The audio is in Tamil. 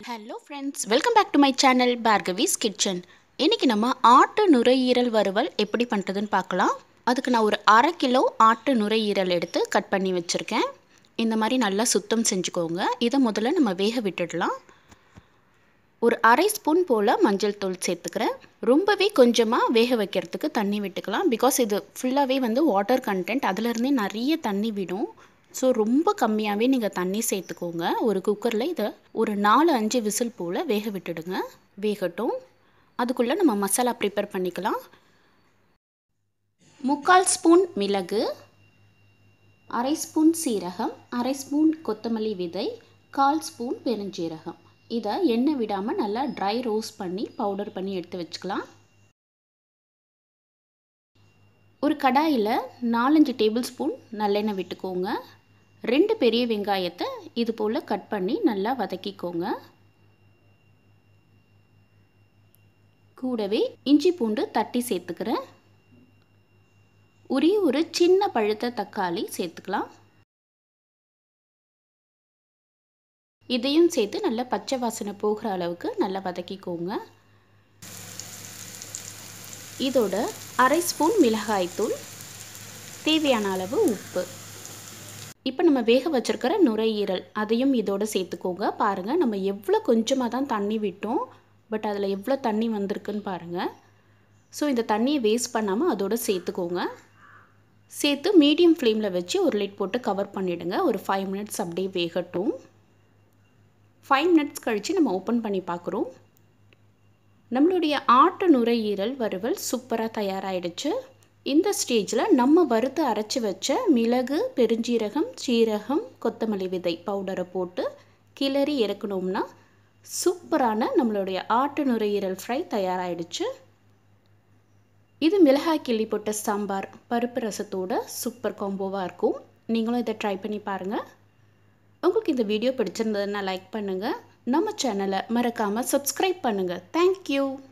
hello friends welcome back to my channel Bhargavi's kitchen இன்றைக்கி நம்ம ஆட்டு நுரையீரல் வறுவல் எப்படி பண்ணுறதுன்னு பார்க்கலாம் அதுக்கு நான் ஒரு அரை கிலோ ஆட்டு நுரையீரல் எடுத்து கட் பண்ணி வச்சுருக்கேன் இந்த மாதிரி நல்லா சுத்தம் செஞ்சுக்கோங்க இதை முதல்ல நம்ம வேக விட்டுடலாம் ஒரு அரை ஸ்பூன் போல் மஞ்சள் தூள் சேர்த்துக்கிறேன் ரொம்பவே கொஞ்சமாக வேக வைக்கிறதுக்கு தண்ணி விட்டுக்கலாம் பிகாஸ் இது ஃபுல்லாகவே வந்து வாட்டர் கண்டென்ட் அதிலருந்தே நிறைய தண்ணி விடும் ஸோ ரொம்ப கம்மியாகவே நீங்கள் தண்ணி சேர்த்துக்கோங்க ஒரு குக்கரில் இதை ஒரு நாலு அஞ்சு விசில் போல் வேக விட்டுடுங்க வேகட்டும் அதுக்குள்ளே நம்ம மசாலா ப்ரிப்பேர் பண்ணிக்கலாம் முக்கால் ஸ்பூன் மிளகு அரை ஸ்பூன் சீரகம் அரை ஸ்பூன் கொத்தமல்லி விதை கால் ஸ்பூன் பெருஞ்சீரகம் இதை எண்ணெய் விடாமல் நல்லா ட்ரை ரோஸ்ட் பண்ணி பவுடர் பண்ணி எடுத்து வச்சுக்கலாம் ஒரு கடாயில் நாலஞ்சு டேபிள் ஸ்பூன் நல்லெண்ணெய் விட்டுக்கோங்க ரெண்டு பெரிய வெங்காயத்தை இது போல் கட் பண்ணி நல்லா வதக்கிக்கோங்க கூடவே இஞ்சி பூண்டு தட்டி சேர்த்துக்கிறேன் ஒரே ஒரு சின்ன பழுத்த தக்காளி சேர்த்துக்கலாம் இதையும் சேர்த்து நல்லா பச்சை வாசனை போகிற அளவுக்கு நல்லா வதக்கிக்கோங்க இதோட அரை ஸ்பூன் மிளகாய்த்தூள் தேவையான அளவு உப்பு இப்போ நம்ம வேக வச்சுருக்கிற நுரையீரல் அதையும் இதோடு சேர்த்துக்கோங்க பாருங்கள் நம்ம எவ்வளோ கொஞ்சமாக தான் தண்ணி விட்டோம் பட் அதில் எவ்வளோ தண்ணி வந்திருக்குன்னு பாருங்கள் ஸோ இந்த தண்ணியை வேஸ்ட் பண்ணாமல் அதோடு சேர்த்துக்கோங்க சேர்த்து மீடியம் ஃப்ளேமில் வச்சு ஒரு லிட் போட்டு கவர் பண்ணிவிடுங்க ஒரு ஃபைவ் மினிட்ஸ் அப்படியே வேகட்டும் ஃபைவ் மினிட்ஸ் கழித்து நம்ம ஓப்பன் பண்ணி பார்க்குறோம் நம்மளுடைய ஆட்டு நுரையீரல் வறுவல் சூப்பராக தயாராகிடுச்சு இந்த ஸ்டேஜில் நம்ம வறுத்து அரைச்சி வச்ச மிளகு பெருஞ்சீரகம் சீரகம் கொத்தமல்லி விதை பவுடரை போட்டு கிளறி இறக்கணும்னா சூப்பரான நம்மளுடைய ஆட்டு நுரையீரல் ஃப்ரை தயாராகிடுச்சு இது மிளகாய் கிள்ளி போட்ட சாம்பார் பருப்பு ரசத்தோட சூப்பர் காம்போவாக இருக்கும் நீங்களும் இதை ட்ரை பண்ணி பாருங்கள் உங்களுக்கு இந்த வீடியோ பிடிச்சிருந்ததுன்னா லைக் பண்ணுங்கள் நம்ம சேனலை மறக்காமல் சப்ஸ்கிரைப் பண்ணுங்கள் தேங்க்யூ